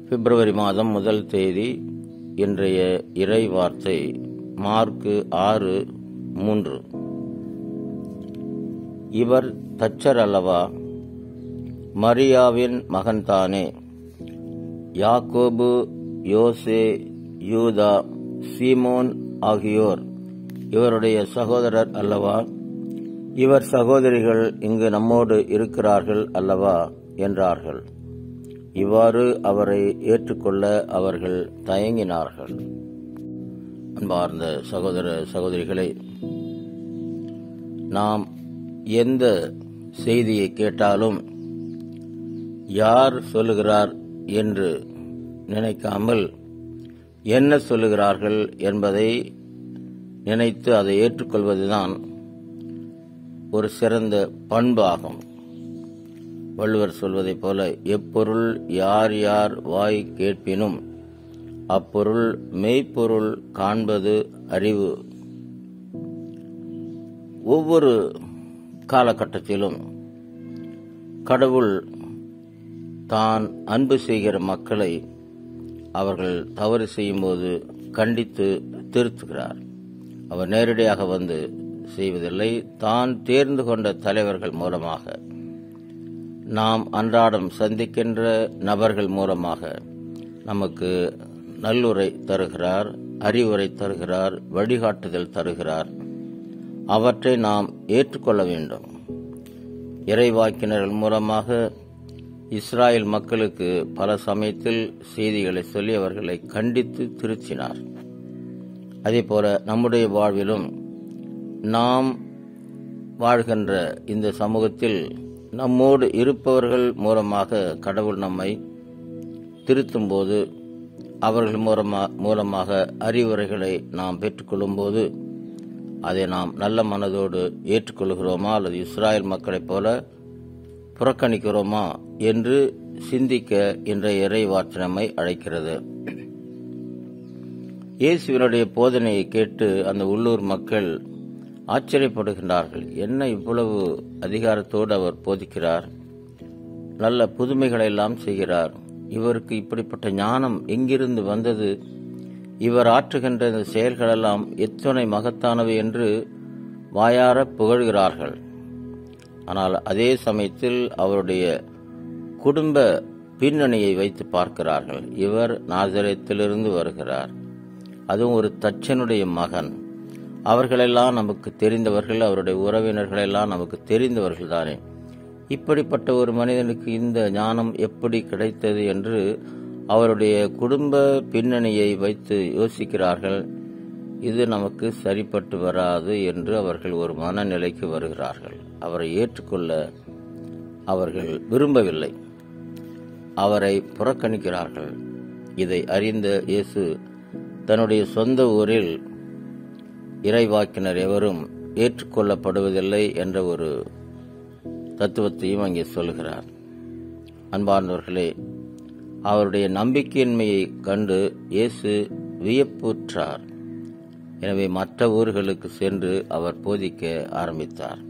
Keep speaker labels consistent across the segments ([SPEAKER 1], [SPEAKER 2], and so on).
[SPEAKER 1] பிப்ரவரி மாதம் முதல் தேதி இன்றைய இறை வார்த்தை மார்க்கு ஆறு மூன்று இவர் தச்சர் அல்லவா மரியாவின் மகன்தானே யாக்கோபு யோசே யூதா சீமோன் ஆகியோர் இவருடைய சகோதரர் அல்லவா இவர் சகோதரிகள் இங்கு நம்மோடு இருக்கிறார்கள் அல்லவா என்றார்கள் இவ்வாறு அவரை ஏற்றுக்கொள்ள அவர்கள் தயங்கினார்கள் அன்பார்ந்த சகோதர சகோதரிகளை நாம் எந்த செய்தியை கேட்டாலும் யார் சொல்லுகிறார் என்று நினைக்காமல் என்ன சொல்லுகிறார்கள் என்பதை நினைத்து அதை ஏற்றுக்கொள்வதுதான் ஒரு சிறந்த பண்பாகும் வள்ளுவர் சொல்வதைப் போல எப்பொருள் யார் யார் வாய் கேட்பினும் அப்பொருள் மெய்ப்பொருள் காண்பது அறிவு ஒவ்வொரு காலகட்டத்திலும் கடவுள் தான் அன்பு செய்கிற மக்களை அவர்கள் தவறு செய்யும்போது கண்டித்து திருத்துகிறார் அவர் நேரடியாக வந்து செய்வதில்லை தான் தேர்ந்து கொண்ட தலைவர்கள் மூலமாக நாம் அன்றாடம் சந்திக்கின்ற நபர்கள் மூலமாக நமக்கு நல்லுரை தருகிறார் அறிவுரை தருகிறார் வழிகாட்டுதல் தருகிறார் அவற்றை நாம் ஏற்றுக்கொள்ள வேண்டும் இறைவாக்கினர்கள் மூலமாக இஸ்ராயல் மக்களுக்கு பல சமயத்தில் செய்திகளை சொல்லி அவர்களை கண்டித்து திருச்சினார் அதேபோல நம்முடைய வாழ்விலும் நாம் வாழ்கின்ற இந்த சமூகத்தில் நம்மோடு இருப்பவர்கள் மூலமாக கடவுள் நம்மை திருத்தும்போது அவர்கள் மூலமா மூலமாக அறிவுரைகளை நாம் பெற்றுக்கொள்ளும்போது அதை நாம் நல்ல மனதோடு ஏற்றுக்கொள்கிறோமா அல்லது இஸ்ராயல் மக்களைப் போல புறக்கணிக்கிறோமா என்று சிந்திக்க இன்றைய இறை வார்த்தை நம்மை அழைக்கிறது இயேசுவினுடைய போதனையை கேட்டு அந்த உள்ளூர் மக்கள் ஆச்சரியப்படுகின்றார்கள் என்ன இவ்வளவு அதிகாரத்தோடு அவர் போதிக்கிறார் நல்ல புதுமைகளை எல்லாம் செய்கிறார் இவருக்கு இப்படிப்பட்ட ஞானம் எங்கிருந்து வந்தது இவர் ஆற்றுகின்ற இந்த செயல்களெல்லாம் எத்தனை மகத்தானவை என்று வாயார புகழ்கிறார்கள் ஆனால் அதே சமயத்தில் அவருடைய குடும்ப பின்னணியை வைத்து பார்க்கிறார்கள் இவர் நாசரத்திலிருந்து வருகிறார் அதுவும் ஒரு தச்சனுடைய மகன் அவர்களெல்லாம் நமக்கு தெரிந்தவர்கள் அவருடைய உறவினர்களெல்லாம் நமக்கு தெரிந்தவர்கள் தானே இப்படிப்பட்ட ஒரு மனிதனுக்கு இந்த ஞானம் எப்படி கிடைத்தது என்று அவருடைய குடும்ப பின்னணியை வைத்து யோசிக்கிறார்கள் இது நமக்கு சரிப்பட்டு வராது என்று அவர்கள் ஒரு மனநிலைக்கு வருகிறார்கள் அவரை ஏற்றுக்கொள்ள அவர்கள் விரும்பவில்லை அவரை புறக்கணிக்கிறார்கள் இதை அறிந்த இயேசு தன்னுடைய சொந்த ஊரில் இறைவாக்கினர் எவரும் ஏற்றுக்கொள்ளப்படுவதில்லை என்ற ஒரு தத்துவத்தையும் அங்கே சொல்கிறார் அன்பார்ந்தவர்களே அவருடைய நம்பிக்கையின்மையை கண்டு இயேசு வியப்புற்றார் எனவே மற்ற ஊர்களுக்கு சென்று அவர் போதிக்க ஆரம்பித்தார்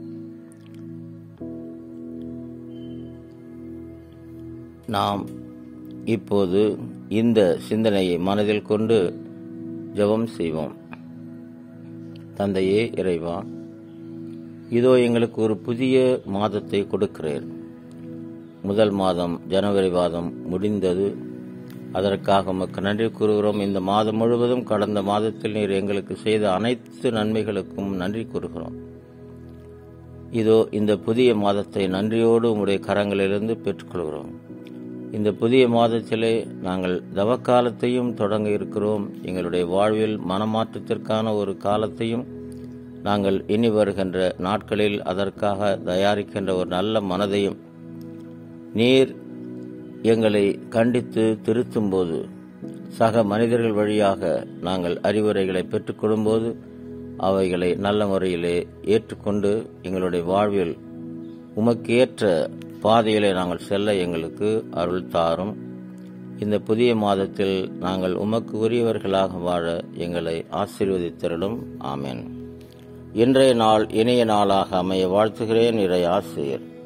[SPEAKER 1] நாம் இப்போது இந்த சிந்தனையை மனதில் கொண்டு ஜெபம் செய்வோம் தந்தையே இறைவா இதோ எங்களுக்கு ஒரு புதிய மாதத்தை கொடுக்கிறேன் முதல் மாதம் ஜனவரி மாதம் முடிந்தது அதற்காக உமக்கு நன்றி கூறுகிறோம் இந்த மாதம் முழுவதும் கடந்த மாதத்தில் நீர் எங்களுக்கு செய்த அனைத்து நன்மைகளுக்கும் நன்றி கூறுகிறோம் இதோ இந்த புதிய மாதத்தை நன்றியோடு உம்முடைய கரங்களிலிருந்து பெற்றுக்கொள்கிறோம் இந்த புதிய மாதத்திலே நாங்கள் தவக்காலத்தையும் தொடங்க இருக்கிறோம் எங்களுடைய வாழ்வில் மனமாற்றத்திற்கான ஒரு காலத்தையும் நாங்கள் இனி வருகின்ற நாட்களில் அதற்காக தயாரிக்கின்ற ஒரு நல்ல மனதையும் நீர் எங்களை கண்டித்து திருத்தும்போது சக மனிதர்கள் வழியாக நாங்கள் அறிவுரைகளை பெற்றுக்கொள்ளும்போது அவைகளை நல்ல முறையிலே ஏற்றுக்கொண்டு எங்களுடைய வாழ்வில் உமக்கு ஏற்ற பாதையிலே நாங்கள் செல்ல எங்களுக்கு அருள் தாரும் இந்த புதிய மாதத்தில் நாங்கள் உமக்கு உரியவர்களாக வாழ எங்களை ஆசீர்வதித்தருளும் ஆமென் இன்றைய நாள் இனிய நாளாக அமைய வாழ்த்துகிறேன் இறை ஆசிரியர்